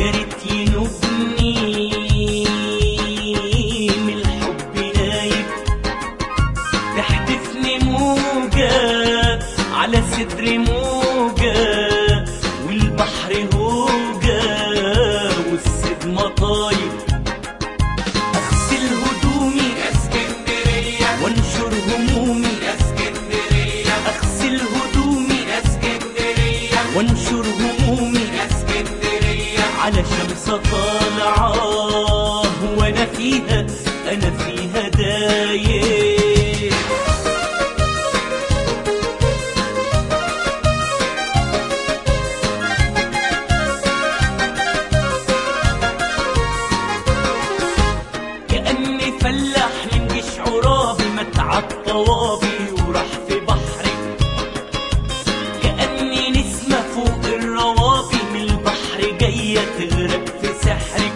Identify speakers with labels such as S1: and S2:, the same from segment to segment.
S1: يا ريت ينوبني من الحب نايم تحدفني موجة على صدري موجة والبحر هوجة والصدمة طاير أغسل هدومي
S2: يا اسكندرية
S1: وانشر همومي
S2: يا اسكندرية
S1: أغسل هدومي
S2: يا اسكندرية
S1: وانشر همومي
S2: يا اسكندرية
S1: على شمس طالعة وانا فيها انا فيها داير كأني فلاح من جيش عرابي متعب طوابي وراح في بحري كأني نسمة فوق الروابي من البحر جاية تغرق في سحرك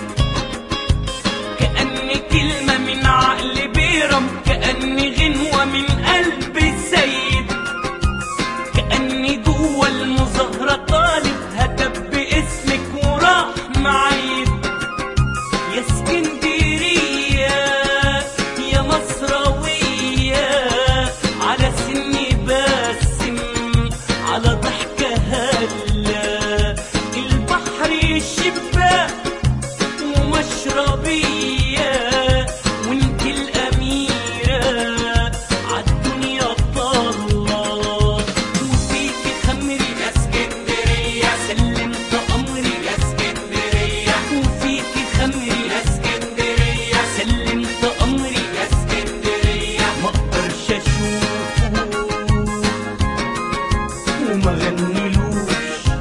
S1: كأني كلمة من عقل بيرم كأني غنوة من قلب سيد كأني جوه المظاهرة طالب هتب باسمك وراح معيد يا اسكندرية يا مصراوية على سني باسم على ضحكة هلا البحر شباك ومشربية وانت الأميرة عالدنيا طالة وفيكي خمري
S2: يا اسكندرية
S1: سلمت أمري
S2: يا اسكندرية
S1: وفيكي خمري
S2: يا اسكندرية
S1: سلمت أمري
S2: يا اسكندرية
S1: ما اقدرش اشوفه وما غنلوش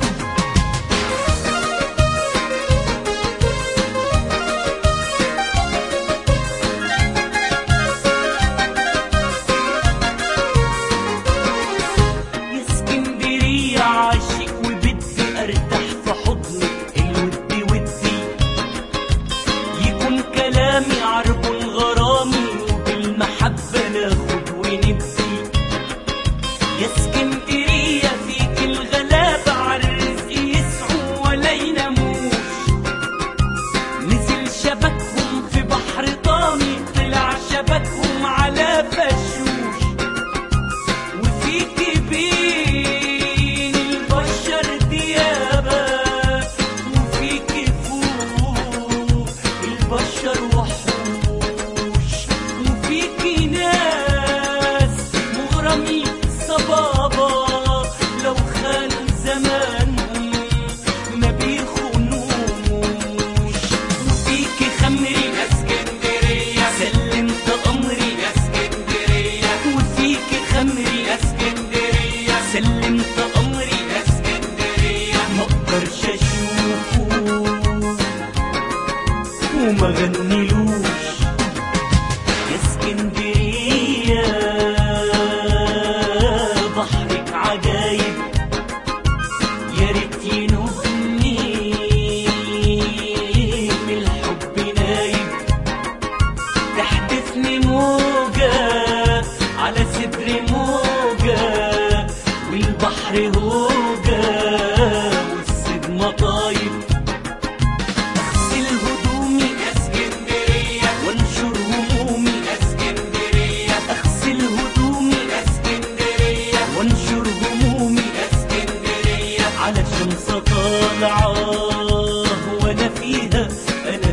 S1: يا اسكندرية عاشق وبدي ارتاح في حضنك الودي ودي يكون كلامي عرب غرامي وبالمحبة ناخد وندي يا اسكندرية فيك الغلابة عالرزق يسعوا ولا يناموش نزل شبكهم في بحر طامي طلع شبكهم على فشوش وفيك بين البشر ديابة وفيك فوق البشر وحوش وفيك ناس مغرمين صبابة لو خانوا زمانهم ما بيخونوش وفيك خمري
S2: يا اسكندرية
S1: سلمت أمري
S2: يا اسكندرية
S1: وفيك خمري
S2: يا اسكندرية
S1: سلمت أمري
S2: يا اسكندرية
S1: ما اقدرش اشوفه وما غنلوش يا اسكندرية بحرك عجايب يا ريت ينوبني من الحب نايب تحدفني موجة على صدري موجة والبحر هوجة والصدمة طايب اغسل هدومي
S2: يا اسكندرية
S1: وانشر همومي
S2: يا اسكندرية
S1: اغسل هدومي
S2: يا اسكندرية
S1: وانشر همومي
S2: يا اسكندرية
S1: على شمس طالعة وانا فيها انا